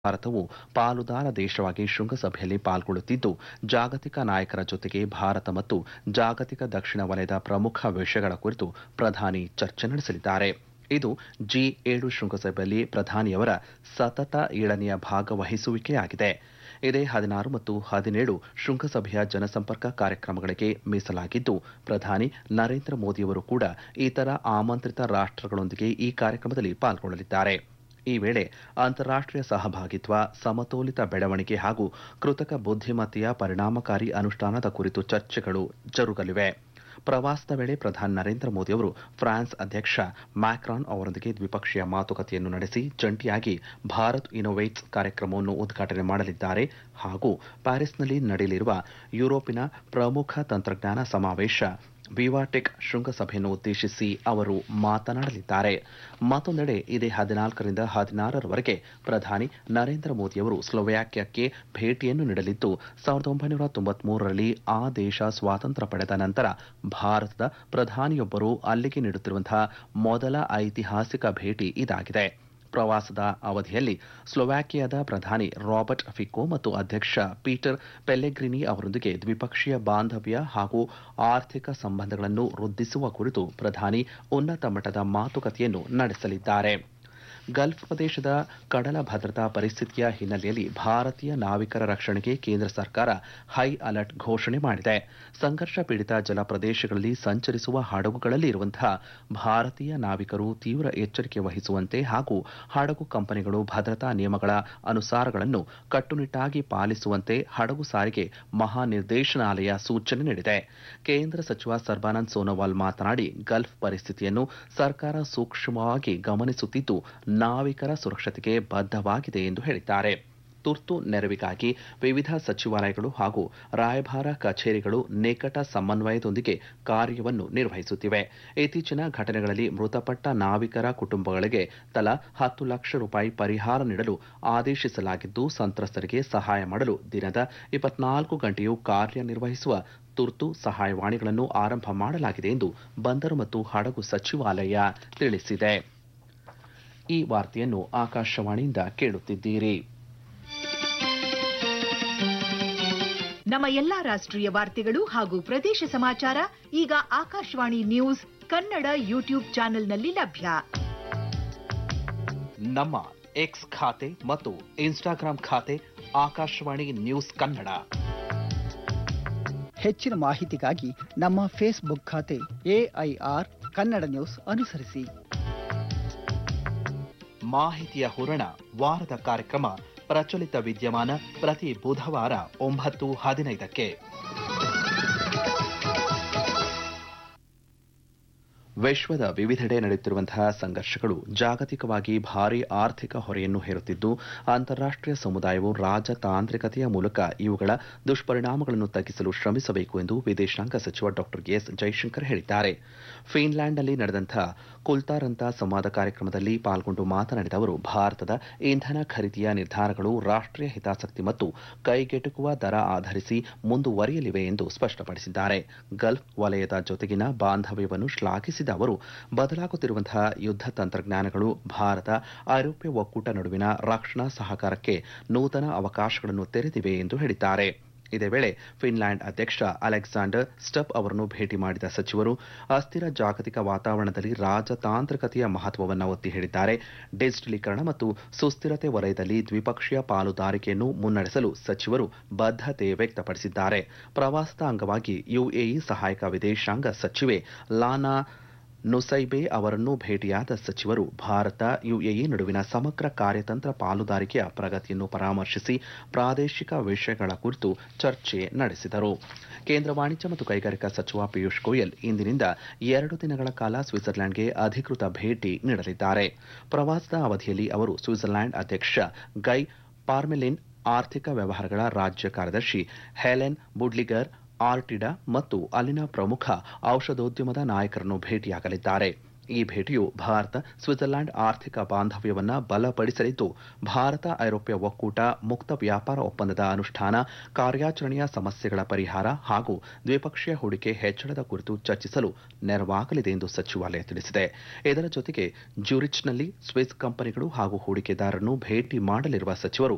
ಭಾರತವು ಪಾಲುದಾರ ದೇಶವಾಗಿ ಶೃಂಗಸಭೆಯಲ್ಲಿ ಪಾಲ್ಗೊಳ್ಳುತ್ತಿದ್ದು ಜಾಗತಿಕ ನಾಯಕರ ಜೊತೆಗೆ ಭಾರತ ಮತ್ತು ಜಾಗತಿಕ ದಕ್ಷಿಣ ವಲಯದ ಪ್ರಮುಖ ವಿಷಯಗಳ ಕುರಿತು ಪ್ರಧಾನಿ ಚರ್ಚೆ ನಡೆಸಲಿದ್ದಾರೆ ಇದು ಜಿ ಏಳು ಶೃಂಗಸಭೆಯಲ್ಲಿ ಪ್ರಧಾನಿಯವರ ಸತತ ಏಳನೆಯ ಭಾಗವಹಿಸುವಿಕೆಯಾಗಿದೆ ಇದೇ ಹದಿನಾರು ಮತ್ತು ಹದಿನೇಳು ಶೃಂಗಸಭೆಯ ಜನಸಂಪರ್ಕ ಕಾರ್ಯಕ್ರಮಗಳಿಗೆ ಮೀಸಲಾಗಿದ್ದು ಪ್ರಧಾನಿ ನರೇಂದ್ರ ಮೋದಿಯವರು ಕೂಡ ಇತರ ಆಮಂತ್ರಿತ ರಾಷ್ಟಗಳೊಂದಿಗೆ ಈ ಕಾರ್ಯಕ್ರಮದಲ್ಲಿ ಪಾಲ್ಗೊಳ್ಳಲಿದ್ದಾರೆ ಈ ವೇಳೆ ಅಂತಾರಾಷ್ಟೀಯ ಸಹಭಾಗಿತ್ವ ಸಮತೋಲಿತ ಬೆಳವಣಿಗೆ ಹಾಗೂ ಕೃತಕ ಬುದ್ಧಿಮತ್ತೆಯ ಪರಿಣಾಮಕಾರಿ ಅನುಷ್ಠಾನದ ಕುರಿತು ಚರ್ಚೆಗಳು ಜರುಗಲಿವೆ ಪ್ರವಾಸದ ವೇಳೆ ಪ್ರಧಾನಿ ನರೇಂದ್ರ ಮೋದಿ ಅವರು ಫ್ರಾನ್ಸ್ ಅಧ್ಯಕ್ಷ ಮ್ಯಾಕ್ರಾನ್ ಅವರೊಂದಿಗೆ ದ್ವಿಪಕ್ಷೀಯ ಮಾತುಕತೆಯನ್ನು ನಡೆಸಿ ಜಂಟಿಯಾಗಿ ಭಾರತ್ ಇನ್ನೋವೇಟ್ಸ್ ಕಾರ್ಯಕ್ರಮವನ್ನು ಉದ್ಘಾಟನೆ ಮಾಡಲಿದ್ದಾರೆ ಹಾಗೂ ಪ್ಯಾರಿಸ್ನಲ್ಲಿ ನಡೆಯಲಿರುವ ಯುರೋಪಿನ ಪ್ರಮುಖ ತಂತ್ರಜ್ಞಾನ ಸಮಾವೇಶ ವಿವಾಟೆಕ್ ಶೃಂಗಸಭೆಯನ್ನು ಉದ್ದೇಶಿಸಿ ಅವರು ಮಾತನಾಡಲಿದ್ದಾರೆ ಮತ್ತೊಂದೆಡೆ ಇದೇ ಹದಿನಾಲ್ಕರಿಂದ ಹದಿನಾರರವರೆಗೆ ಪ್ರಧಾನಿ ನರೇಂದ್ರ ಮೋದಿಯವರು ಸ್ಲೋವ್ಯಾಕ್ಯಕ್ಕೆ ಭೇಟಿಯನ್ನು ನೀಡಲಿದ್ದು ಸಾವಿರದ ಒಂಬೈನೂರ ತೊಂಬತ್ಮೂರರಲ್ಲಿ ಆ ದೇಶ ಸ್ವಾತಂತ್ರ್ಯ ಪಡೆದ ನಂತರ ಭಾರತದ ಪ್ರಧಾನಿಯೊಬ್ಬರು ಅಲ್ಲಿಗೆ ನೀಡುತ್ತಿರುವಂತಹ ಮೊದಲ ಐತಿಹಾಸಿಕ ಭೇಟಿ ಇದಾಗಿದೆ ಪ್ರವಾಸದ ಅವಧಿಯಲ್ಲಿ ಸ್ಲೋವ್ಯಾಕಿಯಾದ ಪ್ರಧಾನಿ ರಾಬರ್ಟ್ ಫಿಕೋ ಮತ್ತು ಅಧ್ಯಕ್ಷ ಪೀಟರ್ ಪೆಲ್ಲೆಗ್ರಿನಿ ಅವರೊಂದಿಗೆ ದ್ವಿಪಕ್ಷೀಯ ಬಾಂಧವ್ಯ ಹಾಗೂ ಆರ್ಥಿಕ ಸಂಬಂಧಗಳನ್ನು ವೃದ್ಧಿಸುವ ಕುರಿತು ಪ್ರಧಾನಿ ಉನ್ನತ ಮಟ್ಟದ ಮಾತುಕತೆಯನ್ನು ನಡೆಸಲಿದ್ದಾರೆ ಗಲ್ಫ್ ಪ್ರದೇಶದ ಕಡಲ ಭದ್ರತಾ ಪರಿಸ್ಥಿತಿಯ ಹಿನ್ನೆಲೆಯಲ್ಲಿ ಭಾರತೀಯ ನಾವಿಕರ ರಕ್ಷಣೆಗೆ ಕೇಂದ್ರ ಸರ್ಕಾರ ಹೈ ಅಲರ್ಟ್ ಘೋಷಣೆ ಮಾಡಿದೆ ಸಂಘರ್ಷ ಪೀಡಿತ ಜಲ ಪ್ರದೇಶಗಳಲ್ಲಿ ಸಂಚರಿಸುವ ಹಡಗುಗಳಲ್ಲಿ ಇರುವಂತಹ ಭಾರತೀಯ ನಾವಿಕರು ತೀವ್ರ ಎಚ್ಚರಿಕೆ ವಹಿಸುವಂತೆ ಹಾಗೂ ಹಡಗು ಕಂಪನಿಗಳು ಭದ್ರತಾ ನಿಯಮಗಳ ಅನುಸಾರಗಳನ್ನು ಕಟ್ಟುನಿಟ್ಟಾಗಿ ಪಾಲಿಸುವಂತೆ ಹಡಗು ಸಾರಿಗೆ ಮಹಾನಿರ್ದೇಶನಾಲಯ ಸೂಚನೆ ನೀಡಿದೆ ಕೇಂದ್ರ ಸಚಿವ ಸರ್ಬಾನಂದ್ ಸೋನೋವಾಲ್ ಮಾತನಾಡಿ ಗಲ್ಫ್ ಪರಿಸ್ಥಿತಿಯನ್ನು ಸರ್ಕಾರ ಸೂಕ್ಷ್ಮವಾಗಿ ಗಮನಿಸುತ್ತಿದ್ದು ನಾವಿಕರ ಸುರಕ್ಷತೆಗೆ ಬದ್ಧವಾಗಿದೆ ಎಂದು ಹೇಳಿದ್ದಾರೆ ತುರ್ತು ನೆರವಿಗಾಗಿ ವಿವಿಧ ಸಚಿವಾಲಯಗಳು ಹಾಗೂ ರಾಯಭಾರ ಕಚೇರಿಗಳು ನಿಕಟ ಸಮನ್ವಯದೊಂದಿಗೆ ಕಾರ್ಯವನ್ನು ನಿರ್ವಹಿಸುತ್ತಿವೆ ಇತ್ತೀಚಿನ ಘಟನೆಗಳಲ್ಲಿ ಮೃತಪಟ್ಟ ನಾವಿಕರ ಕುಟುಂಬಗಳಿಗೆ ತಲಾ ಹತ್ತು ಲಕ್ಷ ರೂಪಾಯಿ ಪರಿಹಾರ ನೀಡಲು ಆದೇಶಿಸಲಾಗಿದ್ದು ಸಂತ್ರಸ್ತರಿಗೆ ಸಹಾಯ ಮಾಡಲು ದಿನದ ಇಪ್ಪತ್ನಾಲ್ಕು ಗಂಟೆಯೂ ಕಾರ್ಯನಿರ್ವಹಿಸುವ ತುರ್ತು ಸಹಾಯವಾಣಿಗಳನ್ನು ಆರಂಭ ಮಾಡಲಾಗಿದೆ ಎಂದು ಬಂದರು ಮತ್ತು ಹಡಗು ಸಚಿವಾಲಯ ತಿಳಿಸಿದೆ ಈ ವಾರ್ತೆಯನ್ನು ಆಕಾಶವಾಣಿಯಿಂದ ಕೇಳುತ್ತಿದ್ದೀರಿ ನಮ್ಮ ಎಲ್ಲಾ ರಾಷ್ಟ್ರೀಯ ವಾರ್ತೆಗಳು ಹಾಗೂ ಪ್ರದೇಶ ಸಮಾಚಾರ ಈಗ ಆಕಾಶವಾಣಿ ನ್ಯೂಸ್ ಕನ್ನಡ ಯೂಟ್ಯೂಬ್ ಚಾನೆಲ್ನಲ್ಲಿ ಲಭ್ಯ ನಮ್ಮ ಎಕ್ಸ್ ಖಾತೆ ಮತ್ತು ಇನ್ಸ್ಟಾಗ್ರಾಂ ಖಾತೆ ಆಕಾಶವಾಣಿ ನ್ಯೂಸ್ ಕನ್ನಡ ಹೆಚ್ಚಿನ ಮಾಹಿತಿಗಾಗಿ ನಮ್ಮ ಫೇಸ್ಬುಕ್ ಖಾತೆ ಎಐಆರ್ ಕನ್ನಡ ನ್ಯೂಸ್ ಅನುಸರಿಸಿ ಮಾಹಿತಿಯ ಹೂರಣ ವಾರದ ಕಾರ್ಯಕ್ರಮ ಪ್ರಚಲಿತ ವಿದ್ಯಮಾನ ಪ್ರತಿ ಬುಧವಾರ ಒಂಬತ್ತು ಹದಿನೈದಕ್ಕೆ ವಿಶ್ವದ ವಿವಿಧೆಡೆ ನಡೆಯುತ್ತಿರುವಂತಹ ಸಂಘರ್ಷಗಳು ಜಾಗತಿಕವಾಗಿ ಭಾರಿ ಆರ್ಥಿಕ ಹೊರೆಯನ್ನು ಹೇರುತ್ತಿದ್ದು ಅಂತಾರಾಷ್ಟೀಯ ಸಮುದಾಯವು ರಾಜತಾಂತ್ರಿಕತೆಯ ಮೂಲಕ ಇವುಗಳ ದುಷ್ಪರಿಣಾಮಗಳನ್ನು ತಗ್ಗಿಸಲು ಶ್ರಮಿಸಬೇಕು ಎಂದು ವಿದೇಶಾಂಗ ಸಚಿವ ಡಾಕ್ಟರ್ ಎಸ್ ಜೈಶಂಕರ್ ಹೇಳಿದ್ದಾರೆ ಫಿನ್ಲ್ಯಾಂಡ್ನಲ್ಲಿ ನಡೆದಂತಹ ಕುಲ್ತಾರಂತ ಸಂವಾದ ಕಾರ್ಯಕ್ರಮದಲ್ಲಿ ಪಾಲ್ಗೊಂಡು ಮಾತನಾಡಿದ ಅವರು ಭಾರತದ ಇಂಧನ ಖರೀದಿಯ ನಿರ್ಧಾರಗಳು ರಾಷ್ಟೀಯ ಹಿತಾಸಕ್ತಿ ಮತ್ತು ಕೈಗೆಟುಕುವ ದರ ಆಧರಿಸಿ ಮುಂದುವರಿಯಲಿವೆ ಎಂದು ಸ್ಪಷ್ಟಪಡಿಸಿದ್ದಾರೆ ಗಲ್ಫ್ ವಲಯದ ಜೊತೆಗಿನ ಬಾಂಧವ್ಯವನ್ನು ಶ್ಲಾಘಿಸಿದ ಅವರು ಬದಲಾಗುತ್ತಿರುವಂತಹ ಯುದ್ಧ ತಂತ್ರಜ್ಞಾನಗಳು ಭಾರತ ಐರೋಪ್ಯ ಒಕ್ಕೂಟ ನಡುವಿನ ರಕ್ಷಣಾ ಸಹಕಾರಕ್ಕೆ ನೂತನ ಅವಕಾಶಗಳನ್ನು ತೆರೆದಿವೆ ಎಂದು ಹೇಳಿದ್ದಾರೆ ಇದೇ ವೇಳೆ ಫಿನ್ಲ್ಯಾಂಡ್ ಅಧ್ಯಕ್ಷ ಅಲೆಕ್ಸಾಂಡರ್ ಸ್ಟಪ್ ಅವರನ್ನು ಭೇಟಿ ಮಾಡಿದ ಸಚಿವರು ಅಸ್ಥಿರ ಜಾಗತಿಕ ವಾತಾವರಣದಲ್ಲಿ ರಾಜತಾಂತ್ರಿಕತೆಯ ಮಹತ್ವವನ್ನು ಒತ್ತಿ ಹೇಳಿದ್ದಾರೆ ಡಿಜಿಟಲೀಕರಣ ಮತ್ತು ಸುಸ್ಥಿರತೆ ವಲಯದಲ್ಲಿ ದ್ವಿಪಕ್ಷೀಯ ಪಾಲುದಾರಿಕೆಯನ್ನು ಮುನ್ನಡೆಸಲು ಸಚಿವರು ಬದ್ಧತೆ ವ್ಯಕ್ತಪಡಿಸಿದ್ದಾರೆ ಪ್ರವಾಸದ ಅಂಗವಾಗಿ ಯುಎಇ ಸಹಾಯಕ ವಿದೇಶಾಂಗ ಸಚಿವೆ ಲಾನಾ ನುಸೈಬೆ ಅವರನ್ನು ಭೇಟಿಯಾದ ಸಚಿವರು ಭಾರತ ಯುಎಇ ನಡುವಿನ ಸಮಗ್ರ ಕಾರ್ಯತಂತ್ರ ಪಾಲುದಾರಿಕೆಯ ಪ್ರಗತಿಯನ್ನು ಪರಾಮರ್ಶಿಸಿ ಪ್ರಾದೇಶಿಕ ವಿಷಯಗಳ ಕುರಿತು ಚರ್ಚೆ ನಡೆಸಿದರು ಕೇಂದ್ರ ವಾಣಿಜ್ಯ ಮತ್ತು ಕೈಗಾರಿಕಾ ಸಚಿವ ಪಿಯೂಷ್ ಗೋಯಲ್ ಇಂದಿನಿಂದ ಎರಡು ದಿನಗಳ ಕಾಲ ಸ್ವಿಟ್ಜರ್ಲೆಂಡ್ಗೆ ಅಧಿಕೃತ ಭೇಟಿ ನೀಡಲಿದ್ದಾರೆ ಪ್ರವಾಸದ ಅವಧಿಯಲ್ಲಿ ಅವರು ಸ್ವಿಟ್ಜರ್ಲೆಂಡ್ ಅಧ್ಯಕ್ಷ ಗೈ ಪಾರ್ಮೆಲಿನ್ ಆರ್ಥಿಕ ವ್ಯವಹಾರಗಳ ರಾಜ್ಯ ಕಾರ್ಯದರ್ಶಿ ಹೆಲೆನ್ ಬುಡ್ಲಿಗರ್ ಆರ್ಟಿಡಾ ಮತ್ತು ಅಲ್ಲಿನ ಪ್ರಮುಖ ಔಷಧೋದ್ಯಮದ ನಾಯಕರನ್ನು ಭೇಟಿಯಾಗಲಿದ್ದಾರೆ ಈ ಭೇಟಿಯು ಭಾರತ ಸ್ವಿಟ್ಜರ್ಲೆಂಡ್ ಆರ್ಥಿಕ ಬಾಂಧವ್ಯವನ್ನ ಬಲಪಡಿಸಲಿದ್ದು ಭಾರತ ಐರೋಪ್ಯ ಒಕ್ಕೂಟ ಮುಕ್ತ ವ್ಯಾಪಾರ ಒಪ್ಪಂದದ ಅನುಷ್ಠಾನ ಕಾರ್ಯಾಚರಣೆಯ ಸಮಸ್ಯೆಗಳ ಪರಿಹಾರ ಹಾಗೂ ದ್ವಿಪಕ್ಷೀಯ ಹೂಡಿಕೆ ಹೆಚ್ಚಳದ ಕುರಿತು ಚರ್ಚಿಸಲು ನೆರವಾಗಲಿದೆ ಎಂದು ಸಚಿವಾಲಯ ತಿಳಿಸಿದೆ ಇದರ ಜೊತೆಗೆ ಜ್ಯೂರಿಚ್ನಲ್ಲಿ ಸ್ವಿಸ್ ಕಂಪನಿಗಳು ಹಾಗೂ ಹೂಡಿಕೆದಾರರನ್ನು ಭೇಟಿ ಮಾಡಲಿರುವ ಸಚಿವರು